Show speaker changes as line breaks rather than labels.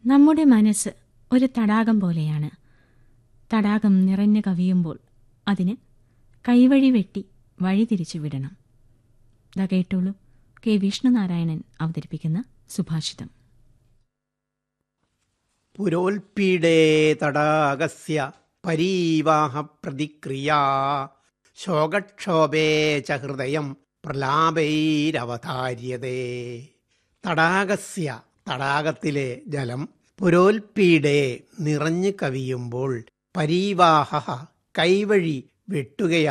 നമ്മുടെ മനസ്സ് ഒരു തടാകം പോലെയാണ് തടാകം നിറഞ്ഞു കവിയുമ്പോൾ അതിന് കൈവഴി വെട്ടി വഴിതിരിച്ചു വിടണം ദാ കേട്ടോളൂ കെ വിഷ്ണുനാരായണൻ അവതരിപ്പിക്കുന്ന സുഭാഷിതം
പുരോൽപീഡേ തടാകസ്യ പരീവാഹ പ്രതിക്രിയാ ശോകക്ഷോഭേ ച ഹൃദയം പ്രലാപൈരവതാര്യതേ തടാകസ്യ തടാകത്തിലെ ജലം പുരോൽപീഡേ നിറഞ്ഞു കവിയുമ്പോൾ പരീവാഹ കൈവഴി വെട്ടുകയാണ്